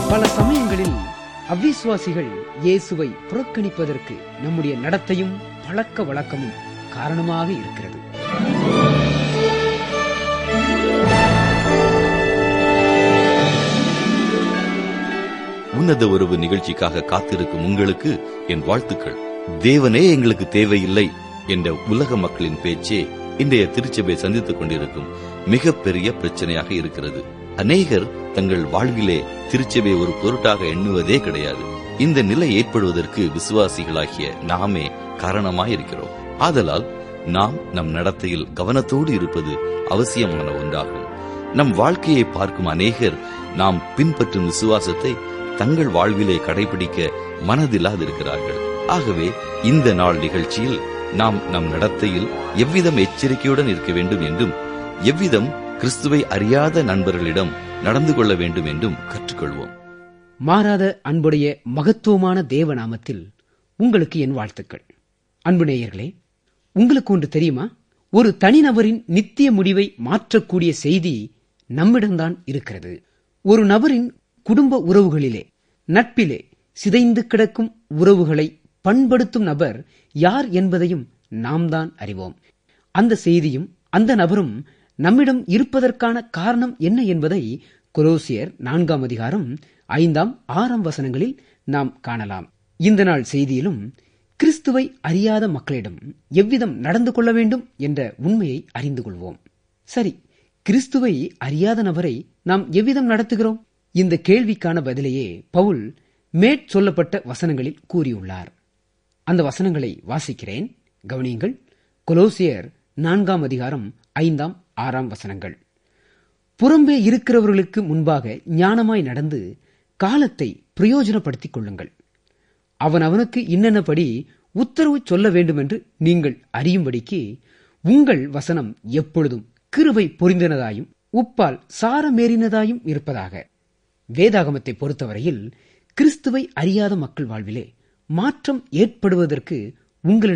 பல சமயங்களில் அவ்விசுவாசிகள் இயேசுவை புறக்கணிப்பதற்கு நம்முடைய நடத்தையும் பழக்க வழக்கமும் காரணமாக இருக்கிறது உன்னத உறவு நிகழ்ச்சிக்காக காத்திருக்கும் உங்களுக்கு என் வாழ்த்துக்கள் தேவனே எங்களுக்கு தேவையில்லை என்ற உலக மக்களின் பேச்சே இன்றைய திருச்சபை சந்தித்துக் கொண்டிருக்கும் மிகப்பெரிய பிரச்சனையாக இருக்கிறது அநேகர் தங்கள் வாழ்விலே திருச்சபை ஒரு பொருட்டாக எண்ணுவதே கிடையாது இந்த நிலை ஏற்படுவதற்கு விசுவாசிகளாகிய நாமே காரணமாயிருக்கிறோம் ஆதலால் நாம் நம் நடத்தையில் கவனத்தோடு இருப்பது அவசியமான ஒன்றாகும் நம் வாழ்க்கையை பார்க்கும் அநேகர் நாம் பின்பற்றும் விசுவாசத்தை தங்கள் வாழ்விலே கடைபிடிக்க மனதில்லாதிருக்கிறார்கள் ஆகவே இந்த நாள் நிகழ்ச்சியில் நாம் நம் நடத்தையில் எவ்விதம் எச்சரிக்கையுடன் இருக்க வேண்டும் என்றும் எவ்விதம் கிறிஸ்துவை அறியாத நண்பர்களிடம் நடந்து கொள்ள வேண்டும் என்றும் கற்றுக்கொள்வோம் மாறாத அன்புடைய மகத்துவமான தேவ நாமத்தில் உங்களுக்கு என் வாழ்த்துக்கள் அன்பு நேயர்களே உங்களுக்கு ஒன்று தெரியுமா ஒரு தனிநபரின் நித்திய முடிவை மாற்றக்கூடிய செய்தி நம்மிடம்தான் இருக்கிறது ஒரு நபரின் குடும்ப உறவுகளிலே நட்பிலே சிதைந்து கிடக்கும் உறவுகளை பண்படுத்தும் நபர் யார் என்பதையும் நாம் தான் அறிவோம் அந்த செய்தியும் அந்த நபரும் நம்மிடம் இருப்பதற்கான காரணம் என்ன என்பதை கொலோசியர் நான்காம் அதிகாரம் ஐந்தாம் ஆறாம் வசனங்களில் நாம் காணலாம் இந்த நாள் செய்தியிலும் கிறிஸ்துவை அறியாத மக்களிடம் எவ்விதம் நடந்து கொள்ள வேண்டும் என்ற உண்மையை அறிந்து கொள்வோம் சரி கிறிஸ்துவை அறியாத நபரை நாம் எவ்விதம் நடத்துகிறோம் இந்த கேள்விக்கான பதிலையே பவுல் மேற் சொல்லப்பட்ட வசனங்களில் கூறியுள்ளார் அந்த வசனங்களை வாசிக்கிறேன் கவனியுங்கள் கொலோசியர் நான்காம் அதிகாரம் ஐந்தாம் ஆறாம் வசனங்கள் புறம்பே இருக்கிறவர்களுக்கு முன்பாக ஞானமாய் நடந்து காலத்தை பிரயோஜனப்படுத்திக் கொள்ளுங்கள் அவன் அவனுக்கு இன்னென்னபடி உத்தரவு சொல்ல வேண்டுமென்று நீங்கள் அறியும்படிக்கு உங்கள் வசனம் எப்பொழுதும் கிருபை பொரிந்தனதாயும் உப்பால் சாரமேறினதாயும் இருப்பதாக வேதாகமத்தை பொறுத்தவரையில் கிறிஸ்துவை அறியாத மக்கள் வாழ்விலே மாற்றம் ஏற்படுவதற்கு உங்களிடம்